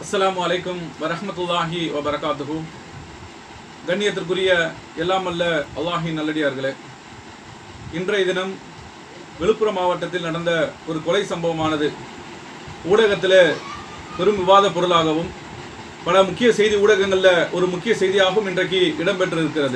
அஸ்ஸலாமு அலைக்கும் வரஹ்மத்துல்லாஹி வபரகாத்துஹு கண்ணியத்திற்குரிய எல்லாம் அல்ல அல்லாஹின் நல்லடியார்களே இன்றைய தினம் விழுப்புரம் மாவட்டத்தில் நடந்த ஒரு கொலை சம்பவமானது ஊடகத்தில் பெரும் விவாத பொருளாகவும் பல முக்கிய செய்தி ஊடகங்களில் ஒரு முக்கிய செய்தியாகவும் இன்றைக்கு இடம்பெற்றிருக்கிறது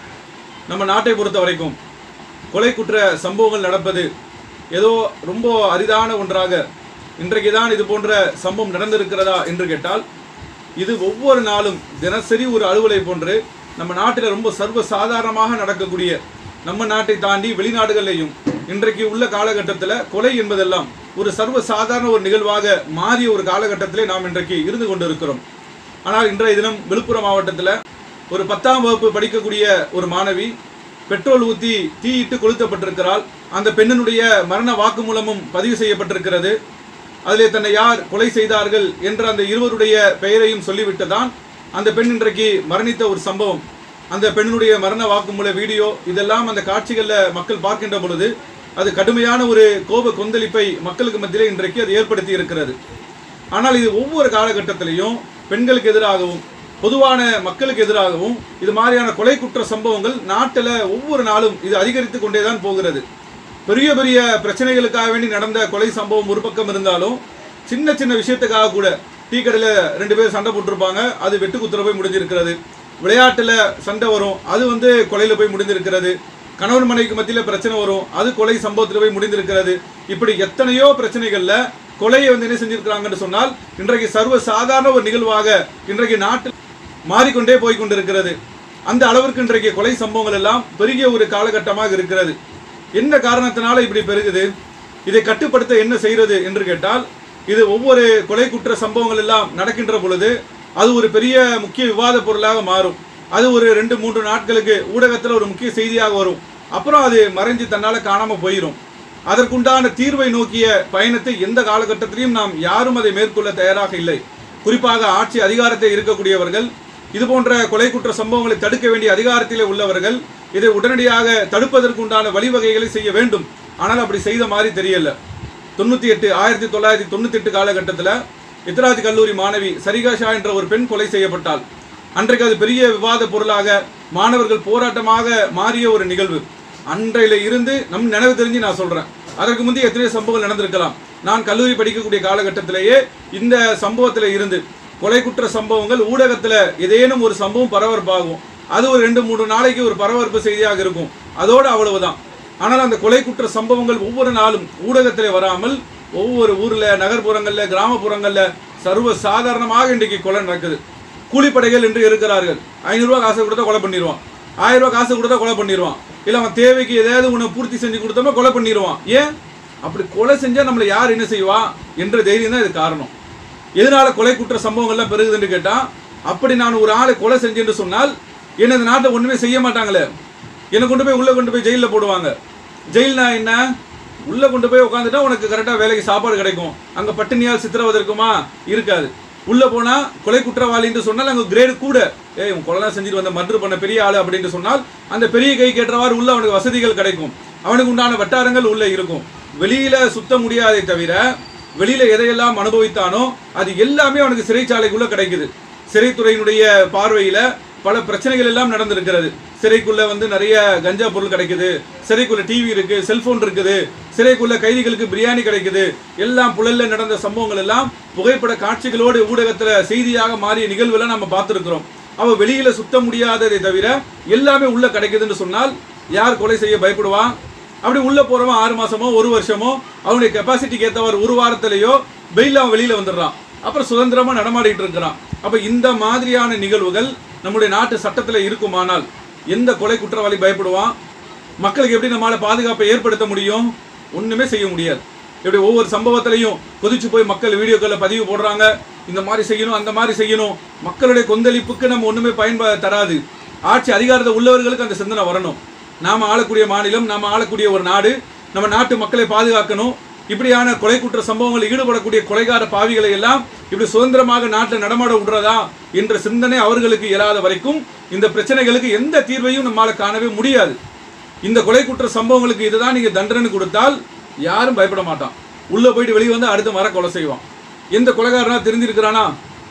நம்ம நாட்டை பொறுத்த வரைக்கும் கொலை குற்ற சம்பவங்கள் நடப்பது ஏதோ ரொம்ப அரிதான ஒன்றாக இன்றைக்கு தான் இது போன்ற சம்பவம் நடந்திருக்கிறதா என்று கேட்டால் இது ஒவ்வொரு நாளும் தினசரி ஒரு அலுவலை போன்று நம்ம நாட்டில் ரொம்ப சர்வ சாதாரணமாக நடக்கக்கூடிய நம்ம நாட்டை தாண்டி வெளிநாடுகளிலேயும் இன்றைக்கு உள்ள காலகட்டத்தில் கொலை என்பதெல்லாம் ஒரு சர்வ சாதாரண ஒரு நிகழ்வாக மாறிய ஒரு காலகட்டத்திலே நாம் இன்றைக்கு இருந்து கொண்டிருக்கிறோம் ஆனால் இன்றைய தினம் விழுப்புரம் மாவட்டத்தில் ஒரு பத்தாம் வகுப்பு படிக்கக்கூடிய ஒரு மாணவி பெட்ரோல் ஊற்றி தீயிட்டு கொளுத்தப்பட்டிருக்கிறாள் அந்த பெண்ணினுடைய மரண வாக்குமூலமும் பதிவு செய்யப்பட்டிருக்கிறது அதிலே தன்னை யார் கொலை செய்தார்கள் என்ற அந்த இருவருடைய பெயரையும் சொல்லிவிட்டுதான் அந்த பெண் இன்றைக்கு மரணித்த ஒரு சம்பவம் அந்த பெண்ணினுடைய மரண வாக்குமூல வீடியோ இதெல்லாம் அந்த காட்சிகளில் மக்கள் பார்க்கின்ற பொழுது அது கடுமையான ஒரு கோப கொந்தளிப்பை மக்களுக்கு மத்தியிலே இன்றைக்கு அது ஏற்படுத்தி இருக்கிறது ஆனால் இது ஒவ்வொரு காலகட்டத்திலையும் பெண்களுக்கு எதிராகவும் பொதுவான மக்களுக்கு எதிராகவும் இது மாதிரியான கொலை குற்ற சம்பவங்கள் நாட்டில் ஒவ்வொரு நாளும் இது அதிகரித்து கொண்டே தான் போகிறது பெரிய பெரிய பிரச்சனைகளுக்காக வேண்டி நடந்த கொலை சம்பவம் ஒரு பக்கம் இருந்தாலும் சின்ன சின்ன விஷயத்துக்காக கூட டீ கடையில் ரெண்டு பேர் சண்டை போட்டிருப்பாங்க அது வெட்டுக்குத்துற போய் முடிஞ்சிருக்கிறது விளையாட்டில் சண்டை வரும் அது வந்து கொலையில் போய் முடிந்திருக்கிறது கணவன் மனைவிக்கு மத்தியில் பிரச்சனை வரும் அது கொலை சம்பவத்தில் போய் முடிந்திருக்கிறது இப்படி எத்தனையோ பிரச்சனைகளில் கொலையை வந்து என்ன செஞ்சிருக்கிறாங்கன்னு சொன்னால் இன்றைக்கு சர்வ சாதாரண ஒரு நிகழ்வாக இன்றைக்கு நாட்டில் மாறிக்கொண்டே போய் கொண்டிருக்கிறது அந்த அளவிற்கு இன்றைக்கு கொலை சம்பவங்கள் எல்லாம் பெரிய ஒரு காலகட்டமாக இருக்கிறது என்ன காரணத்தினால இப்படி பெருகுது இதை கட்டுப்படுத்த என்ன செய்யறது என்று கேட்டால் இது ஒவ்வொரு கொலை குற்ற சம்பவங்கள் எல்லாம் நடக்கின்ற பொழுது அது ஒரு பெரிய முக்கிய விவாத பொருளாக மாறும் அது ஒரு ரெண்டு மூன்று நாட்களுக்கு ஊடகத்தில் ஒரு முக்கிய செய்தியாக வரும் அப்புறம் அது மறைஞ்சு தன்னால் காணாமல் போயிடும் அதற்குண்டான தீர்வை நோக்கிய பயணத்தை எந்த காலகட்டத்திலையும் நாம் யாரும் அதை மேற்கொள்ள தயாராக இல்லை குறிப்பாக ஆட்சி அதிகாரத்தில் இருக்கக்கூடியவர்கள் இது போன்ற கொலை குற்ற சம்பவங்களை தடுக்க வேண்டிய அதிகாரத்திலே உள்ளவர்கள் இதை உடனடியாக தடுப்பதற்குண்டான வழிவகைகளை செய்ய வேண்டும் ஆனால் அப்படி செய்த மாதிரி தெரியல தொண்ணூற்றி எட்டு ஆயிரத்தி தொள்ளாயிரத்தி தொண்ணூற்றி எட்டு காலகட்டத்தில் இத்ராஜ் கல்லூரி மாணவி சரிகா ஷா என்ற ஒரு பெண் கொலை செய்யப்பட்டாள் அன்றைக்கு அது பெரிய விவாத பொருளாக மாணவர்கள் போராட்டமாக மாறிய ஒரு நிகழ்வு அன்றையில இருந்து நம் நினைவு தெரிஞ்சு நான் சொல்றேன் அதற்கு முந்தைய எத்தனையோ சம்பவங்கள் நடந்திருக்கலாம் நான் கல்லூரி படிக்கக்கூடிய காலகட்டத்திலேயே இந்த சம்பவத்தில் இருந்து கொலை குற்ற சம்பவங்கள் ஊடகத்தில் ஏதேனும் ஒரு சம்பவம் பரபரப்பாகும் அது ஒரு ரெண்டு மூணு நாளைக்கு ஒரு பரபரப்பு செய்தியாக இருக்கும் அதோடு அவ்வளவுதான் ஆனால் அந்த கொலை குற்ற சம்பவங்கள் ஒவ்வொரு நாளும் ஊடகத்தில் வராமல் ஒவ்வொரு ஊரில் நகர்ப்புறங்களில் கிராமப்புறங்களில் சர்வ சாதாரணமாக இன்றைக்கு கொலை நடக்குது கூலிப்படைகள் என்று இருக்கிறார்கள் ஐநூறுரூவா காசு கொடுத்தா கொலை பண்ணிடுவான் ஆயிரம் ரூபாய் காசு கொடுத்தா கொலை பண்ணிடுவான் இல்லை அவன் தேவைக்கு ஏதாவது உன்னை பூர்த்தி செஞ்சு கொடுத்தோமா கொலை பண்ணிடுவான் ஏன் அப்படி கொலை செஞ்சால் நம்மளை யார் என்ன செய்வா என்ற தைரியம் தான் இது காரணம் எதனால கொலை குற்ற சம்பவங்கள்லாம் பெருகுதுன்னு கேட்டால் அப்படி நான் ஒரு ஆளை கொலை செஞ்சேன்னு சொன்னால் என்ன இந்த நாட்டை ஒன்றுமே செய்ய மாட்டாங்களே என்னை கொண்டு போய் உள்ளே கொண்டு போய் ஜெயிலில் போடுவாங்க ஜெயில்னா என்ன உள்ளே கொண்டு போய் உட்காந்துட்டா உனக்கு கரெக்டாக வேலைக்கு சாப்பாடு கிடைக்கும் அங்கே பட்டினியால் சித்திரவதை இருக்குமா இருக்காது உள்ளே போனால் கொலை குற்றவாளின்னு சொன்னால் அங்கே கிரேடு கூட ஏய் உன் கொலைலாம் செஞ்சுட்டு வந்த மர்டர் பண்ண பெரிய ஆள் அப்படின்னு சொன்னால் அந்த பெரிய கை கேட்டவாறு உள்ள அவனுக்கு வசதிகள் கிடைக்கும் அவனுக்கு உண்டான வட்டாரங்கள் உள்ளே இருக்கும் வெளியில சுத்த முடியாதே தவிர வெளியில எதையெல்லாம் அனுபவித்தானோ அது எல்லாமே அவனுக்கு சிறைச்சாலைக்குள்ள கிடைக்குது சிறைத்துறையினுடைய பார்வையில பல பிரச்சனைகள் எல்லாம் நடந்திருக்கிறது சிறைக்குள்ள வந்து நிறைய கஞ்சா பொருள் கிடைக்குது சிறைக்குள்ள டிவி இருக்கு செல்போன் இருக்குது சிறைக்குள்ள கைதிகளுக்கு பிரியாணி கிடைக்குது எல்லாம் புழல்ல நடந்த சம்பவங்கள் எல்லாம் புகைப்பட காட்சிகளோடு ஊடகத்துல செய்தியாக மாறிய நிகழ்வுகளை நம்ம பார்த்துருக்கிறோம் அவ வெளியில சுத்த முடியாததை தவிர எல்லாமே உள்ள கிடைக்குதுன்னு சொன்னால் யார் கொலை செய்ய பயப்படுவான் அப்படி உள்ள போறவன் ஆறு மாசமோ ஒரு வருஷமோ அவனுடைய கெப்பாசிட்டிக்கு ஏற்றவாறு ஒரு வாரத்திலேயோ வெயில் அவன் வெளியில வந்துடுறான் அப்புறம் சுதந்திரமா நடமாடிட்டு இருக்கிறான் அப்ப இந்த மாதிரியான நிகழ்வுகள் நம்முடைய நாட்டு சட்டத்தில் இருக்குமானால் எந்த கொலை குற்றவாளி பயப்படுவான் மக்களுக்கு எப்படி நம்மளால பாதுகாப்பை ஏற்படுத்த முடியும் ஒண்ணுமே செய்ய முடியாது இப்படி ஒவ்வொரு சம்பவத்திலையும் கொதிச்சு போய் மக்கள் வீடியோக்களில் பதிவு போடுறாங்க இந்த மாதிரி செய்யணும் அந்த மாதிரி செய்யணும் மக்களுடைய கொந்தளிப்புக்கு நம்ம ஒண்ணுமே பயன்பா தராது ஆட்சி அதிகாரத்தை உள்ளவர்களுக்கு அந்த சிந்தனை வரணும் நாம ஆளக்கூடிய மாநிலம் நாம ஆளக்கூடிய ஒரு நாடு நம்ம நாட்டு மக்களை பாதுகாக்கணும் இப்படியான கொலை குற்ற சம்பவங்களில் ஈடுபடக்கூடிய கொலைகார பாவிகளை எல்லாம் இப்படி சுதந்திரமாக நாட்டில் நடமாட விடுறதா என்ற சிந்தனை அவர்களுக்கு இயலாத வரைக்கும் இந்த பிரச்சனைகளுக்கு எந்த தீர்வையும் நம்மால காணவே முடியாது இந்த கொலை குற்ற சம்பவங்களுக்கு இதுதான் நீங்க தண்டனை கொடுத்தால் யாரும் பயப்பட மாட்டான் உள்ள போயிட்டு வெளியே வந்து அடுத்து மர கொலை செய்வான் எந்த கொலைகாரனா தெரிஞ்சிருக்கிறானா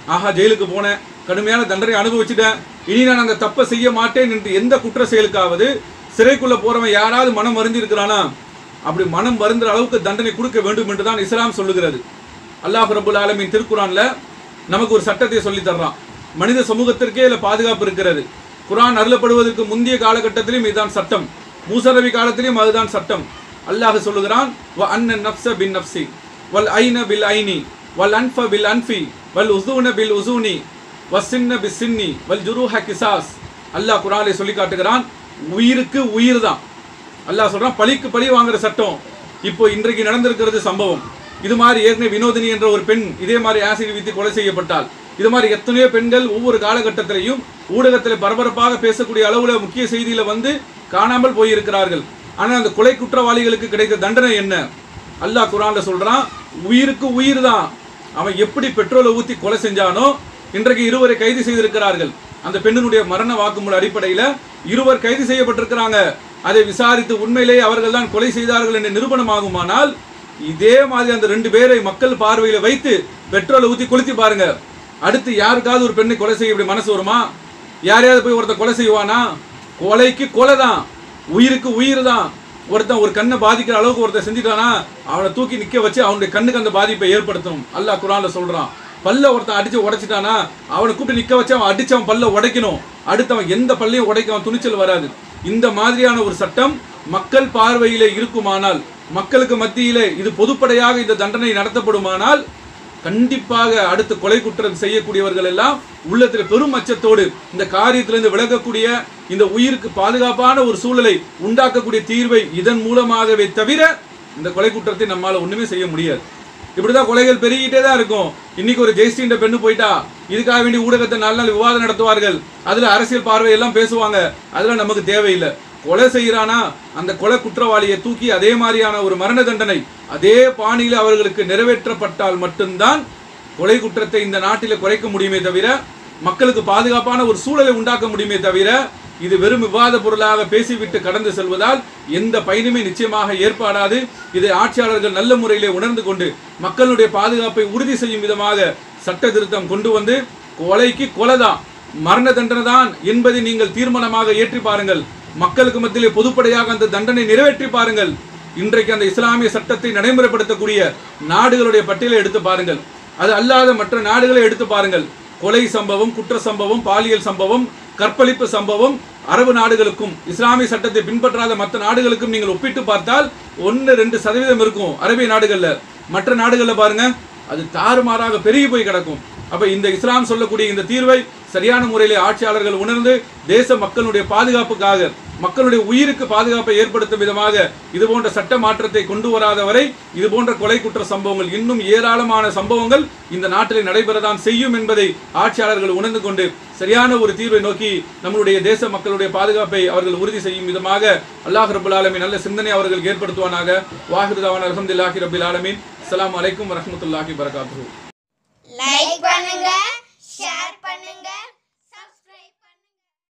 ஆஹா ஜெயிலுக்கு போனேன் கடுமையான தண்டனை அனுபவிச்சுட்டேன் இனி நான் அந்த தப்பை செய்ய மாட்டேன் என்று எந்த குற்ற செயலுக்காவது சிறைக்குள்ள போறவன் யாராவது மனம் வருந்தி இருக்கிறானா அப்படி மனம் வருந்துற அளவுக்கு தண்டனை கொடுக்க வேண்டும் என்று தான் இஸ்லாம் சொல்லுகிறது அல்லாஹ் ரபுல் ஆலமின் திருக்குறான்ல நமக்கு ஒரு சட்டத்தை சொல்லி தர்றான் மனித சமூகத்திற்கே இதுல பாதுகாப்பு இருக்கிறது குரான் அருளப்படுவதற்கு முந்தைய காலகட்டத்திலும் இதுதான் சட்டம் மூசரவி காலத்திலும் அதுதான் சட்டம் அல்லாஹ் சொல்லுகிறான் வ அன்ன நப்ச பின் நப்சி வல் ஐன பில் ஐனி வல் அன்ஃப பில் அன்ஃபி வல் உசூன பில் உசூனி வசின்ன பி சின்னி வல் ஜுரூஹ கிசாஸ் அல்லாஹ் குரானை சொல்லி காட்டுகிறான் உயிருக்கு உயிர் தான் அல்லாஹ் சொல்றான் பழிக்கு பழி வாங்குற சட்டம் இப்போ இன்றைக்கு நடந்திருக்கிறது சம்பவம் இது மாதிரி ஏற்கனவே வினோதினி என்ற ஒரு பெண் இதே மாதிரி ஆசிட் வித்து கொலை செய்யப்பட்டால் இது மாதிரி எத்தனையோ பெண்கள் ஒவ்வொரு காலகட்டத்திலையும் ஊடகத்தில் பரபரப்பாக பேசக்கூடிய அளவுல முக்கிய செய்தியில வந்து காணாமல் போயிருக்கிறார்கள் ஆனால் அந்த கொலை குற்றவாளிகளுக்கு கிடைத்த தண்டனை என்ன அல்லாஹ் குரான்ல சொல்றான் உயிருக்கு உயிர் தான் அவன் எப்படி பெட்ரோலை ஊத்தி கொலை செஞ்சானோ இன்றைக்கு இருவரை கைது செய்திருக்கிறார்கள் அந்த பெண்ணினுடைய மரண வாக்குமூல அடிப்படையில இருவர் கைது செய்யப்பட்டிருக்கிறாங்க அதை விசாரித்து உண்மையிலேயே அவர்கள் தான் கொலை செய்தார்கள் என்று நிரூபணமாகுமானால் இதே மாதிரி அந்த ரெண்டு பேரை மக்கள் பார்வையில வைத்து பெட்ரோலை ஊத்தி கொளுத்தி பாருங்க அடுத்து யாருக்காவது ஒரு பெண்ணை கொலை செய்ய இப்படி மனசு வருமா யாரையாவது போய் ஒருத்தன் கொலை செய்வானா கொலைக்கு கொலை தான் உயிருக்கு உயிர் தான் ஒருத்தன் ஒரு கண்ணை பாதிக்கிற அளவுக்கு ஒருத்தன் செஞ்சுட்டானா அவனை தூக்கி நிக்க வச்சு அவனுடைய கண்ணுக்கு அந்த பாதிப்பை ஏற்படுத்தணும் அல்லாஹ் குரான்ல சொல்றான் பல்ல ஒருத்தன் அடிச்சு உடைச்சிட்டானா அவனை கூப்பிட்டு நிக்க வச்சு அவன் அடிச்சு அவன் பல்ல உடைக்கணும் அடுத்தவன் எந்த பல்லையும் உடைக்க அவன் துணிச்சல் வராது இந்த மாதிரியான ஒரு சட்டம் மக்கள் பார்வையிலே இருக்குமானால் மக்களுக்கு மத்தியிலே இது பொதுப்படையாக இந்த தண்டனை நடத்தப்படுமானால் கண்டிப்பாக அடுத்து கொலை குற்றம் செய்யக்கூடியவர்கள் எல்லாம் உள்ளத்தில் பெரும் அச்சத்தோடு இந்த காரியத்திலிருந்து விலகக்கூடிய இந்த உயிருக்கு பாதுகாப்பான ஒரு சூழலை உண்டாக்கக்கூடிய தீர்வை இதன் மூலமாகவே தவிர இந்த கொலை குற்றத்தை நம்மால ஒண்ணுமே செய்ய முடியாது இப்படிதான் கொலைகள் பெருகிட்டே தான் இருக்கும் இன்னைக்கு ஒரு ஜெயஸ்ரீன்ற பெண்ணு போயிட்டா இதுக்காக வேண்டி ஊடகத்தை நாலு நாள் விவாதம் நடத்துவார்கள் அதுல அரசியல் பார்வை எல்லாம் பேசுவாங்க அதெல்லாம் நமக்கு தேவையில்லை கொலை செய்யறானா அந்த கொலை குற்றவாளியை தூக்கி அதே மாதிரியான ஒரு மரண தண்டனை அதே பாணியில் அவர்களுக்கு நிறைவேற்றப்பட்டால் மட்டும்தான் கொலை குற்றத்தை இந்த நாட்டில் குறைக்க முடியுமே தவிர மக்களுக்கு பாதுகாப்பான ஒரு சூழலை உண்டாக்க முடியுமே தவிர இது வெறும் விவாத பொருளாக பேசிவிட்டு கடந்து செல்வதால் எந்த பயனுமே நிச்சயமாக ஏற்பாடாது இதை ஆட்சியாளர்கள் நல்ல முறையிலே உணர்ந்து கொண்டு மக்களுடைய பாதுகாப்பை உறுதி செய்யும் விதமாக சட்ட திருத்தம் கொண்டு வந்து கொலைக்கு கொலைதான் மரண தண்டனை தான் என்பதை நீங்கள் தீர்மானமாக ஏற்றி பாருங்கள் மக்களுக்கு மத்தியிலே பொதுப்படையாக அந்த தண்டனை நிறைவேற்றி பாருங்கள் இன்றைக்கு அந்த இஸ்லாமிய சட்டத்தை நடைமுறைப்படுத்தக்கூடிய நாடுகளுடைய பட்டியலை எடுத்து பாருங்கள் அது அல்லாத மற்ற நாடுகளை எடுத்து பாருங்கள் கொலை சம்பவம் குற்ற சம்பவம் பாலியல் சம்பவம் கற்பழிப்பு சம்பவம் அரபு நாடுகளுக்கும் இஸ்லாமிய சட்டத்தை பின்பற்றாத மற்ற நாடுகளுக்கும் நீங்கள் ஒப்பிட்டு பார்த்தால் ஒன்று ரெண்டு சதவீதம் இருக்கும் அரபிய நாடுகள்ல மற்ற நாடுகள்ல பாருங்க அது தாறுமாறாக பெருகி போய் கிடக்கும் அப்ப இந்த இஸ்லாம் சொல்லக்கூடிய இந்த தீர்வை சரியான முறையிலே ஆட்சியாளர்கள் உணர்ந்து தேச மக்களுடைய பாதுகாப்புக்காக மக்களுடைய உயிருக்கு பாதுகாப்பை ஏற்படுத்தும் விதமாக இது போன்ற சட்ட மாற்றத்தை கொண்டு வராத வரை இது போன்ற கொலை குற்ற சம்பவங்கள் இன்னும் ஏராளமான சம்பவங்கள் இந்த நாட்டிலே நடைபெறதான் செய்யும் என்பதை ஆட்சியாளர்கள் உணர்ந்து கொண்டு சரியான ஒரு தீர்வை நோக்கி நம்மளுடைய தேச மக்களுடைய பாதுகாப்பை அவர்கள் உறுதி செய்யும் விதமாக அல்லாஹ் ரபுல் ஆலமின் நல்ல சிந்தனை அவர்கள் ஏற்படுத்துவானாக வாஹிருதாவான் அலமதுல்லாஹி ரபுல் ஆலமீன் அஸ்ஸலாமு அலைக்கும் வரஹ்மத்துல்லாஹி வரகாத்துஹு லைக் பண்ணுங்க